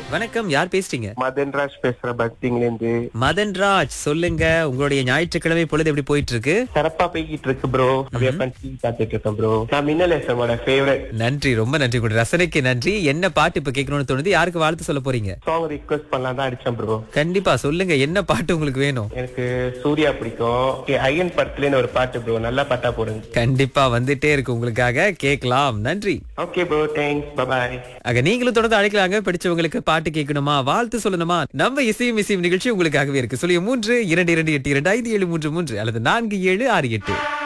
வணக்கம் யார் பேசுறீங்க மதன்ராஜ் பேசுற பக்திங்ல இருந்து மதன்ராஜ் சொல்லுங்க உங்களுடைய ஞாயிற்றுக்கிழமை பொழுது எப்படி போயிட்டு இருக்கு சிறப்பா போய்கிட்டு இருக்கு ப்ரோ அப்படியே பண்ணி காத்துட்டு இருக்கேன் ப்ரோ நான் மின்னல் எஸ்எமோட ஃபேவரட் நன்றி ரொம்ப நன்றி கூட ரசனைக்கு நன்றி என்ன பாட்டு இப்ப கேட்கணும்னு தோணுது யாருக்கு வாழ்த்து சொல்ல போறீங்க சாங் ரிக்வெஸ்ட் பண்ணலாம் தான் அடிச்சேன் ப்ரோ கண்டிப்பா சொல்லுங்க என்ன பாட்டு உங்களுக்கு வேணும் எனக்கு சூர்யா பிடிக்கும் Okay, ஐயன் படத்துலன்னு ஒரு பாட்டு ப்ரோ நல்ல பாட்டா போடுங்க கண்டிப்பா வந்துட்டே இருக்கு உங்களுக்காக கேட்கலாம் நன்றி ஓகே ப்ரோ தேங்க்ஸ் பபாய் ஆக நீங்களும் தொடர்ந்து அழைக்கலாங்க பிடிச்சவங்களுக்கு பாட்டு கேட்கணுமா வாழ்த்து சொல்லணுமா நம்ம இசையும் இசையும் நிகழ்ச்சி உங்களுக்காகவே இருக்கு சொல்லிய மூன்று இரண்டு இரண்டு எட்டு இரண்டு ஐந்து ஏழு மூன்று மூன்று அல்லது நான்கு ஏழு ஆறு எட்டு